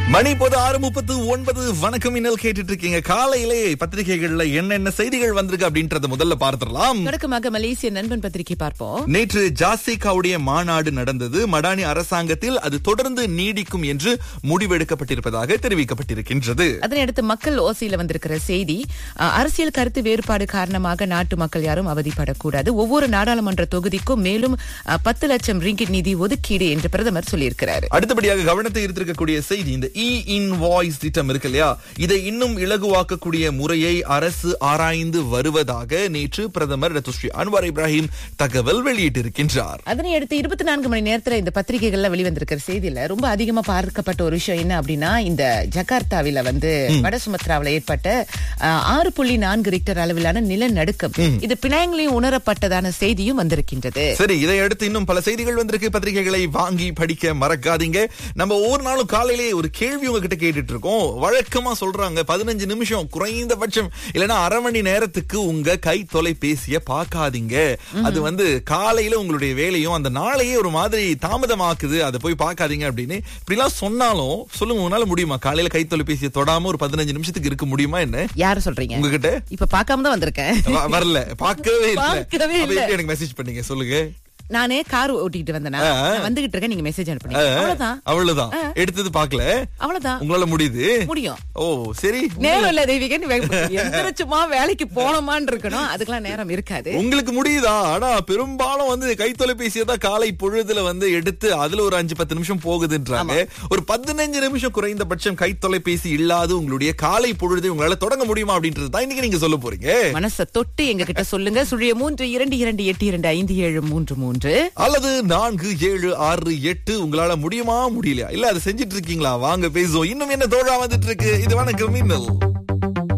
மணி இப்போது ஆறு முப்பத்து ஒன்பது வணக்கம் இன்னல் கேட்டுட்டு இருக்கீங்க காலையிலே பத்திரிகைகள்ல என்னென்ன செய்திகள் வந்திருக்கு அப்படின்றத முதல்ல பார்த்துடலாம் தொடக்கமாக மலேசிய நண்பன் பத்திரிகை பார்ப்போம் நேற்று ஜாசிகாவுடைய மாநாடு நடந்தது மடானி அரசாங்கத்தில் அது தொடர்ந்து நீடிக்கும் என்று முடிவெடுக்கப்பட்டிருப்பதாக தெரிவிக்கப்பட்டிருக்கின்றது அதனை அடுத்து மக்கள் ஓசையில வந்திருக்கிற செய்தி அஹ், அரசியல் கருத்து வேறுபாடு காரணமாக நாட்டு மக்கள் யாரும் அவதிப்படக்கூடாது ஒவ்வொரு நாடாளுமன்ற தொகுதிக்கும் மேலும் அஹ், பத்து லட்சம் ரிங்கிட் நிதி ஒதுக்கீடு என்று பிரதமர் சொல்லியிருக்கிறார் அடுத்தபடியாக கவனத்தை ஈர்த்திருக்கக்கூடிய செய்தி இந்த இ இன்வாய்ஸ் திட்டம் இருக்கு இல்லையா இதை இன்னும் இலகுவாக்கக்கூடிய முறையை அரசு ஆராய்ந்து வருவதாக நேற்று பிரதமர் டாக்டர் ஸ்ரீ அன்வார் இப்ராஹிம் தகவல் வெளியிட்டிருக்கின்றார் அதனை அடுத்து இருபத்தி நான்கு மணி நேரத்துல இந்த பத்திரிகைகள்ல வெளிவந்திருக்கிற செய்தியில ரொம்ப அதிகமா பார்க்கப்பட்ட ஒரு விஷயம் என்ன அப்படின்னா இந்த ஜகார்த்தாவில வந்து வட சுமத்ராவில ஏற்பட்ட அஹ், ஆறு புள்ளி நான்கு ரிக்டர் அளவிலான நிலநடுக்கம் இது பினாங்கிலையும் உணரப்பட்டதான செய்தியும் வந்திருக்கின்றது சரி இதை அடுத்து இன்னும் பல செய்திகள் வந்திருக்கு பத்திரிகைகளை வாங்கி படிக்க மறக்காதீங்க நம்ம ஒவ்வொரு நாளும் காலையிலே ஒரு கேள்வி உங்ககிட்ட கேட்டுட்டு இருக்கோம் வழக்கமா சொல்றாங்க பதினஞ்சு நிமிஷம் குறைந்தபட்சம் இல்லைன்னா அரை மணி நேரத்துக்கு உங்க கை தொலைபேசிய பார்க்காதீங்க அது வந்து காலையில உங்களுடைய வேலையும் அந்த நாளையே ஒரு மாதிரி தாமதமாக்குது அதை போய் பார்க்காதீங்க அப்படின்னு இப்படிலாம் சொன்னாலும் சொல்லுங்க உங்களால முடியுமா காலையில கை தொலைபேசியை தொடாம ஒரு பதினஞ்சு நிமிஷத்துக்கு இருக்க முடியுமா என்ன யார சொல்றீங்க உங்ககிட்ட இப்ப பார்க்காம தான் வந்திருக்கேன் வ- வரல பார்க்கவே இல்ல பார்க்கவே அப்ப இல்ல. எப்படி எனக்கு மெசேஜ் பண்ணீங்க சொல்லுங்க நானே கார் ஓட்டிட்டு வந்தேனா ஆ. நான் வந்துகிட்டு இருக்கேன் நீங்க மெசேஜ் அனுப்புனீங்க ஆ, அவ்வளவுதான் அவ்வளவுதான் எடுத்தது பாக்கல அவ்வளவுதான் உங்களால முடியுது முடியும் ஓ சரி நேரம் இல்ல தெய்வீகன் எந்திரச்சுமா வேலைக்கு போனோமான்னு இருக்கணும் அதுக்கெல்லாம் நேரம் இருக்காது உங்களுக்கு முடியுதா ஆனா பெரும்பாலும் வந்து கை தொலைபேசியை தான் காலை பொழுதுல வந்து எடுத்து அதுல ஒரு அஞ்சு பத்து நிமிஷம் போகுதுன்றாங்க ஒரு பதினஞ்சு நிமிஷம் குறைந்தபட்சம் கை தொலைபேசி இல்லாத உங்களுடைய காலை பொழுதை உங்களால தொடங்க முடியுமா அப்படின்றது தான் இன்னைக்கு நீங்க சொல்ல போறீங்க மனச தொட்டு எங்க கிட்ட சொல்லுங்க சுழிய மூன்று இரண்டு இரண்டு எட்டு இரண்டு ஐந்து ஏழு மூன்று மூன்று அல்லது நான்கு ஏழு ஆறு எட்டு உங்களால முடியுமா முடியலையா இல்ல அதை செஞ்சிட்டு இருக்கீங்களா வாங்க பேசுவோம் இன்னும் என்ன தோழா வந்துட்டு இருக்கு இது வணக்கம் மின்னல்